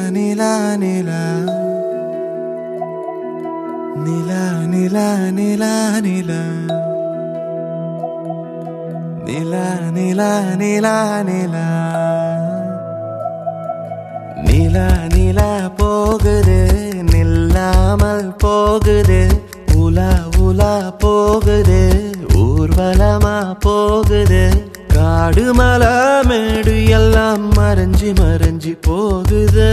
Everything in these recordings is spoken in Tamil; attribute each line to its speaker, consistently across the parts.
Speaker 1: நிலா நிலா நிலா நிலா நிலா நிலா நிலா நிலா நிலா நிலா நிலா நிலா போகுது நில்லாமல் போகுது உலா உலா போகுது ஊர்வலமா போகுது காடு மலை மேடு எல்லாம் மறைஞ்சி மறைஞ்சி போகுது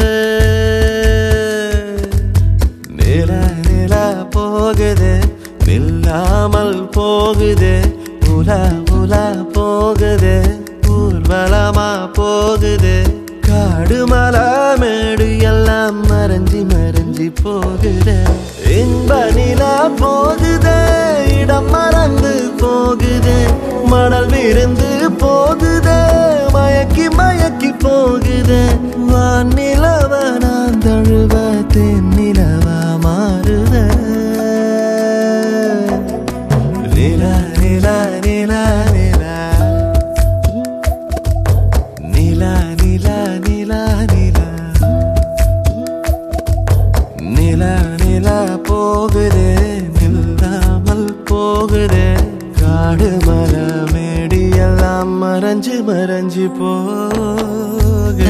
Speaker 1: நிலா நிலா போகுது நில்லாமல் போகுது உலா உலா போகுது ஊர்வலமா போகுது காடு மலை மேடு எல்லாம் மறைஞ்சி மறைஞ்சி போகுது இன்ப நிலா போகுது இடம் மறந்து போகுது மணல் விருந்து போகுது மயக்கி மயக்கி போகுது வான் நிலவ நான் தழுவ தென் நிலவா மாறுத நிலா நிலா நிலா நிலா நிலா நிலா நிலா நிலா நிலா நிலா போகுது நில்லாமல் போகுது காடு மலை மேடி எல்லாம் மறைஞ்சு மறைஞ்சு போகுது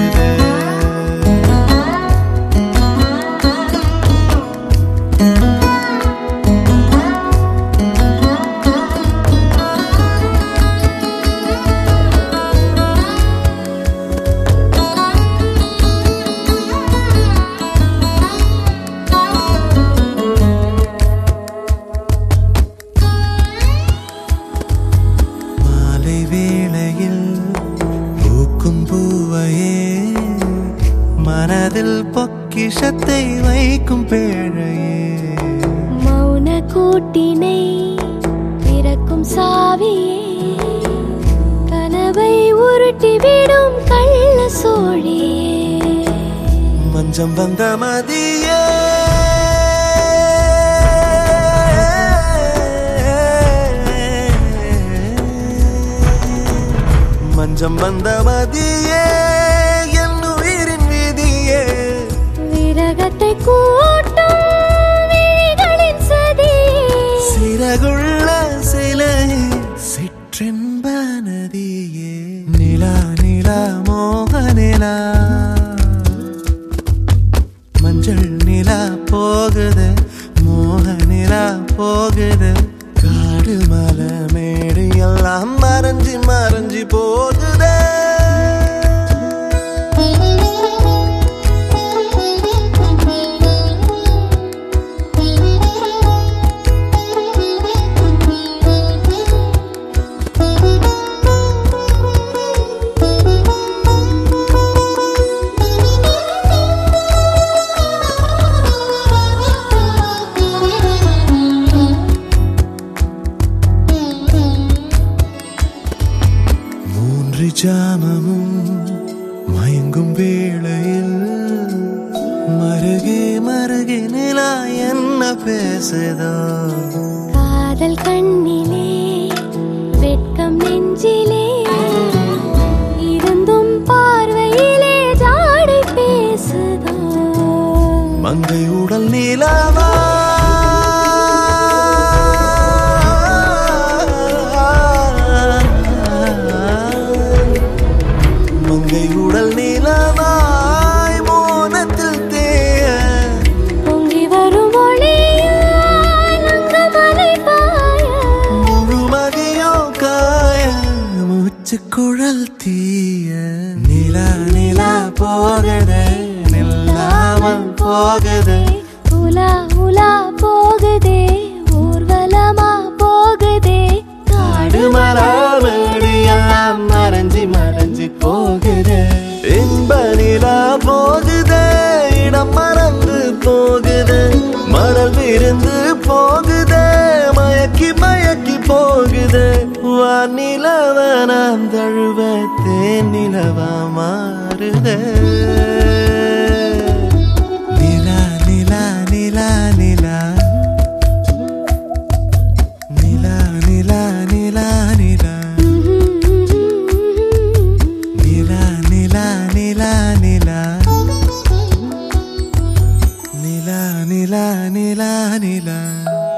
Speaker 1: மாலை வேளையில் பூக்கும் பூவையே மனதில் பொக்கிஷத்தை வைக்கும் பேழையே
Speaker 2: மௌன கூட்டினை திறக்கும் சாவியே கனவை உருட்டிவிடும் கள்ள சோழியே
Speaker 1: மஞ்சம் வந்த மதியே மஞ்சம் வந்த மதியே என் உயிரின் விதியே
Speaker 2: விரகத்தை கூட்டும் விழிகளின் சதியே
Speaker 1: சிறகுள்ள சிலையே சிற்றின்ப நதியே நிலா நிலா மோக நிலா மஞ்சள் நிலா போகுது மோக நிலா போகுது காடு மலை மேடு எல்லாம் மறைஞ்சு மறைஞ்சு போகுதே மூன்று ஜாமமும் மயங்கும் வேளையில் மருகே மருகே நிலா என்ன பேசுதோ
Speaker 2: காதல் கண்ணிலே வெட்கம் நெஞ்சிலே இருந்தும் பார்வையிலே ஜாடை பேசுதோ
Speaker 1: மங்கை உடல் நீலாவா மங்கை உடல் நீலவாய் மோனத்தில் தேய
Speaker 2: பொங்கி வரும் ஒளியால் அங்கமலை பாய
Speaker 1: முழுமதியோ காய மூச்சு குழல் தீய நிலா நிலா போகுது நில்லாமல் போகுது
Speaker 2: உலா உலா போகுதே ஊர்வலமா போகுதே
Speaker 1: காடு மராமடி எல்லாம் மறைஞ்சி மறைஞ்சி போகுது இன்ப நிலா போகுது இடம் மறந்து போகுது மணல் விருந்து போகுது மயக்கி மயக்கி போகுது வானிலவ நாம் தழுவ தேன் நிலவா மாறுதே நிலா நிலா நிலா நிலா நிலா நிலா நிலா நிலா நிலா நிலா நிலா நிலா நிலா நிலா